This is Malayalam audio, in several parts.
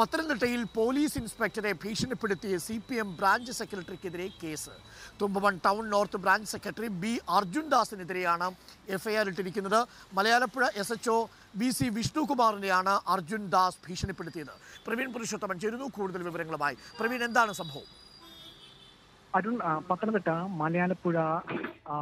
പത്തനംതിട്ടയിൽ പോലീസ് ഇൻസ്പെക്ടറെ ഭീഷണിപ്പെടുത്തിയ സി പി എം ബ്രാഞ്ച് സെക്രട്ടറിക്കെതിരെ case Thumpamon town north branch secretary B Arjun ദാസിനെതിരെയാണ് എഫ്ഐആർ ഇട്ടിരിക്കുന്നത് Malayalappuzha S H O B C വിഷ്ണുകുമാറിനെയാണ് അർജുൻ ദാസ് ഭീഷണിപ്പെടുത്തിയത് പ്രവീൺ പുരുഷോത്തമൻ ചേരുന്നു കൂടുതൽ വിവരങ്ങളുമായി പ്രവീൺ എന്താണ് സംഭവം അരുൺ ആ, പത്തനംതിട്ട മലയാളപ്പുഴ ആ,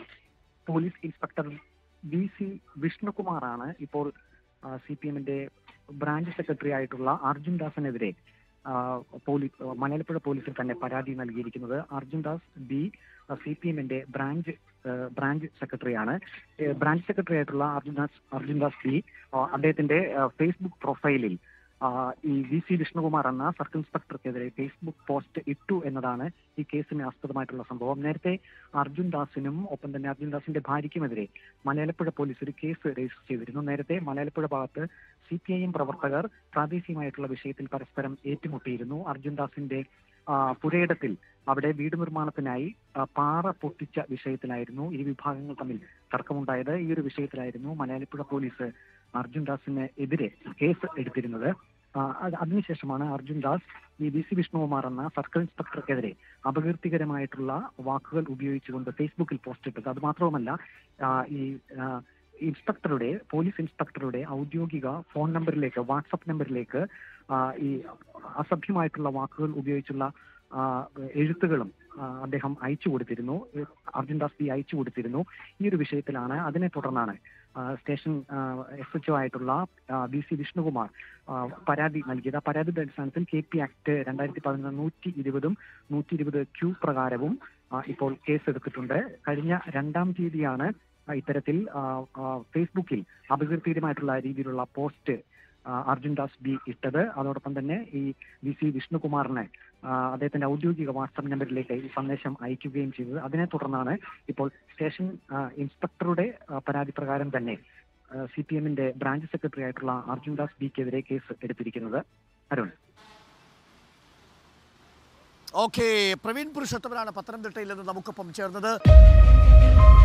പോലീസ് ഇൻസ്പെക്ടർ വി സി വിഷ്ണുകുമാറാണ് ഇപ്പോൾ സി പി എമ്മിന്റെ ബ്രാഞ്ച് സെക്രട്ടറി ആയിട്ടുള്ള അർജുൻ ദാസിനെതിരെ ആ, പോലീസ് മലയാളപ്പുഴ പോലീസിൽ തന്നെ പരാതി നൽകിയിരിക്കുന്നത് Arjun Das B C P എമ്മിന്റെ ബ്രാഞ്ച് ആ, ബ്രാഞ്ച് സെക്രട്ടറിയാണ് ഏ, ബ്രാഞ്ച് സെക്രട്ടറി ആയിട്ടുള്ള അർജുൻ ദാസ് അർജുൻ ദാസ് ബി ആ, അദ്ദേഹത്തിന്റെ ആ, ഫേസ്ബുക്ക് പ്രൊഫൈലിൽ ആ, ഈ വി സി വിഷ്ണുകുമാർ എന്ന സർക്കിൾ ഇൻസ്പെക്ടർക്കെതിരെ ഫേസ്ബുക്ക് പോസ്റ്റ് ഇട്ടു എന്നതാണ് ഈ കേസിന് ആസ്പദമായിട്ടുള്ള സംഭവം നേരത്തെ അർജുൻ ദാസിനും ഒപ്പം തന്നെ അർജുൻ ദാസിന്റെ ഭാര്യയ്ക്കുമെതിരെ മലയാളപ്പുഴ പോലീസ് ഒരു കേസ് രജിസ്റ്റർ ചെയ്തിരുന്നു നേരത്തെ മലയാളപ്പുഴ ഭാഗത്ത് സി പി ഐ എം പ്രവർത്തകർ പ്രാദേശികമായിട്ടുള്ള വിഷയത്തിൽ പരസ്പരം ഏറ്റുമുട്ടിയിരുന്നു അർജുൻ ദാസിന്റെ ആ, പുരയിടത്തിൽ അവിടെ വീട് നിർമ്മാണത്തിനായി ആ, പാറ പൊട്ടിച്ച വിഷയത്തിലായിരുന്നു ഇരു വിഭാഗങ്ങൾ തമ്മിൽ തർക്കമുണ്ടായത് ഈ ഒരു വിഷയത്തിലായിരുന്നു മലയാളപ്പുഴ പോലീസ് അർജുൻ ദാസിന് എതിരെ കേസ് എടുത്തിരുന്നത് ആ, അത് അതിനുശേഷമാണ് അർജുൻ ദാസ് ഈ വി സി വിഷ്ണുകുമാർ എന്ന സർക്കിൾ ഇൻസ്പെക്ടർക്കെതിരെ അപകീർത്തികരമായിട്ടുള്ള വാക്കുകൾ ഉപയോഗിച്ചുകൊണ്ട് ഫേസ്ബുക്കിൽ പോസ്റ്റ് ഇട്ടത് അത് മാത്രവുമല്ല ആ, ഈ ആ, ഇൻസ്പെക്ടറുടെ പോലീസ് ഇൻസ്പെക്ടറുടെ ഔദ്യോഗിക ഫോൺ നമ്പറിലേക്ക് വാട്സപ്പ് നമ്പറിലേക്ക് ആ, ഈ അസഭ്യമായിട്ടുള്ള വാക്കുകൾ ഉപയോഗിച്ചുള്ള ആ, എഴുത്തുകളും ആ, അദ്ദേഹം അയച്ചു കൊടുത്തിരുന്നു അർജുൻ ദാസ് ബി അയച്ചു കൊടുത്തിരുന്നു ഈ ഒരു വിഷയത്തിലാണ് അതിനെ തുടർന്നാണ് ആ, സ്റ്റേഷൻ എസ് എച്ച് ഒ ആയിട്ടുള്ള ബി സി വിഷ്ണുകുമാർ ആ, പരാതി നൽകിയത് ആ പരാതിയുടെ അടിസ്ഥാനത്തിൽ കെ പി ആക്ട് രണ്ടായിരത്തി പതിനൊന്ന് നൂറ്റി ഇരുപതും നൂറ്റി ഇരുപത് ക്യൂ പ്രകാരവും ആ, ഇപ്പോൾ കേസ് എടുത്തിട്ടുണ്ട് കഴിഞ്ഞ രണ്ടാം തീയതിയാണ് ആ, ഇത്തരത്തിൽ ആ, ആ, ഫേസ്ബുക്കിൽ അപകീർത്തികരമായിട്ടുള്ള രീതിയിലുള്ള പോസ്റ്റ് ആ, അർജുൻ ദാസ് ബി ഇട്ടത് അതോടൊപ്പം തന്നെ ഈ വി സി വിഷ്ണുകുമാറിനെ ആ, അദ്ദേഹത്തിന്റെ ഔദ്യോഗിക വാട്സാപ്പ് നമ്പറിലേക്ക് ഈ സന്ദേശം അയക്കുകയും ചെയ്തത് അതിനെ തുടർന്നാണ് ഇപ്പോൾ സ്റ്റേഷൻ ആ, ഇൻസ്പെക്ടറുടെ ആ, പരാതി പ്രകാരം തന്നെ സി പി എമ്മിന്റെ ബ്രാഞ്ച് സെക്രട്ടറി ആയിട്ടുള്ള അർജുൻ ദാസ് ബിക്കെതിരെ കേസ് എടുത്തിരിക്കുന്നത് അരുൺ ഓക്കെ പ്രവീൺ പുരുഷോത്തമനാണ് പത്തനംതിട്ടയിൽ നിന്ന് നമുക്കൊപ്പം ചേർന്നത്